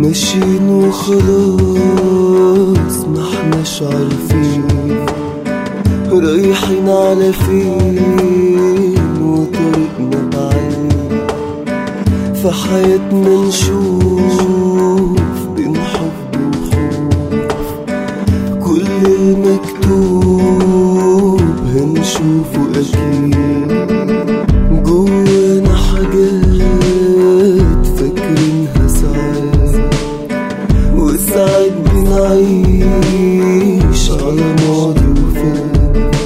ماشيين وخلاص ما احناش عارفين رايحين على فين وطريقنا بعيد في حياتنا نشوف بين حب وخوف كل المكتوب هنشوفه أكيد جوانا حاجات فاكرينها ساعات وساعات بنعيش على ماضي وفات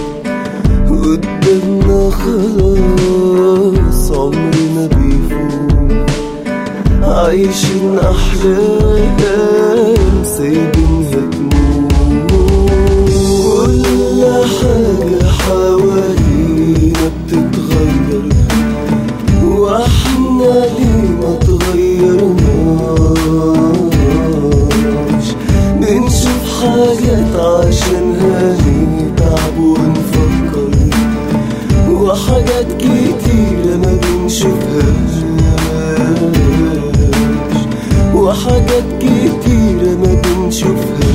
قدامنا خلاص عمرنا بيفوت عايشين أحلام سايبينها تموت كل حاجة حوالينا بتتغير واحنا ليه ما تغيرناش بنشوف حاجات عشانها نتعب ونفكر وحاجات كتيرة ما بنشوفهاش وحاجات كتيرة ما بنشوفهاش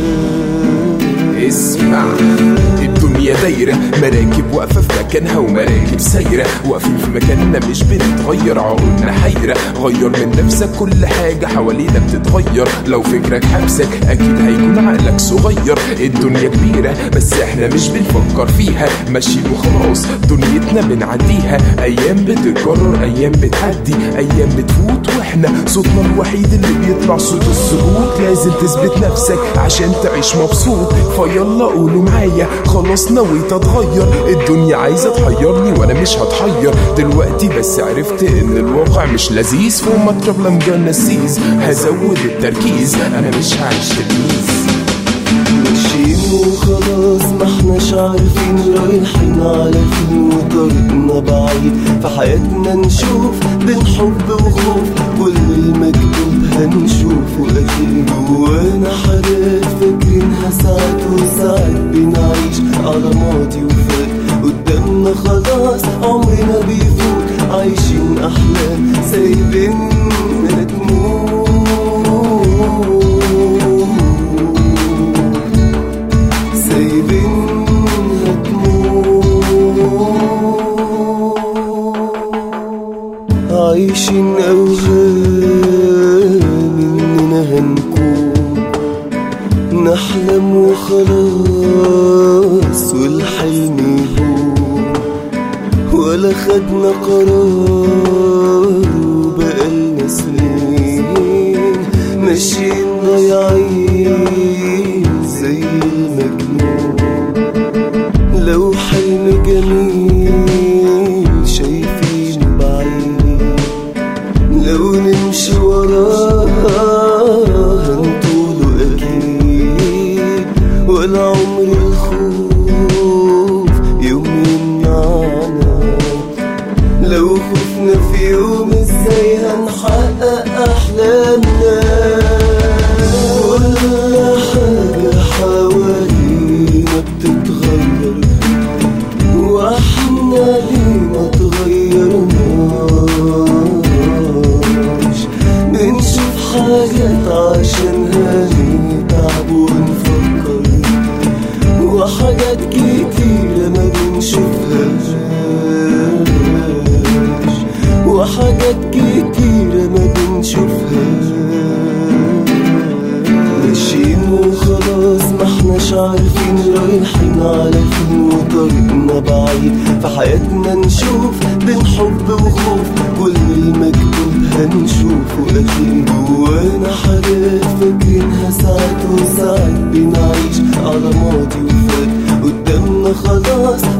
اسمع الدنيا دايرة مراكب واقفة في مكانها ومراكب سايرة واقفين في مكاننا مش بنتغير عقولنا حيرة غير من نفسك كل حاجة حوالينا بتتغير لو فكرك حبسك أكيد هيكون عقلك صغير الدنيا كبيرة بس احنا مش بنفكر فيها ماشيين وخلاص دنيتنا بنعديها أيام بتتكرر أيام بتعدي أيام بتفوت واحنا صوتنا الوحيد اللي بيطلع صوت السكوت لازم تثبت نفسك عشان تعيش مبسوط فيلا قولوا معايا خلاص نويت اتغير الدنيا عايزه تحيرني وانا مش هتحير دلوقتي بس عرفت ان الواقع مش لذيذ فوق ما لما جانا سيز هزود التركيز انا مش هعيش تلميذ ماشيين وخلاص ما احناش عارفين رايحين على فين وطريقنا بعيد في حياتنا نشوف بين حب وخوف كل المكتوب هنشوفه اكيد جوانا حاجات فاكرينها ساعات وساعات بنعيش على ماضي وفات قدامنا خلاص عمرنا بيفوت عايشين احلام سايبيننا تموت سايبينها تموت عايشين أوهام إننا هنكون نحلم وخلاص والحلم يهون ولا خدنا قرار وبقالنا سنين ماشيين ضايعين زي المجنون لو حلم جميل شايفين بعيد لو نمشي وراه هنطوله أكيد ولا عمر الخوف يوم يمنعنا لو خفنا في يوم ازاي هنحقق أحلامنا كل حاجة حوالينا بتتغير واحنا ليه ما تغيرناش بنشوف حاجات عشانها نتعب ونفكر وحاجات كتيرة ما بنشوفهاش وحاجات كتيرة ما بنشوفهاش ماشيين وخلاص ما احناش عارفين رايحين على فين وطريقنا بعيد في حياتنا نشوف بين حب وخوف كل المكتوب هنشوفه اكيد جوانا حاجات فاكرينها ساعات وساعات بنعيش على ماضي وفات قدامنا خلاص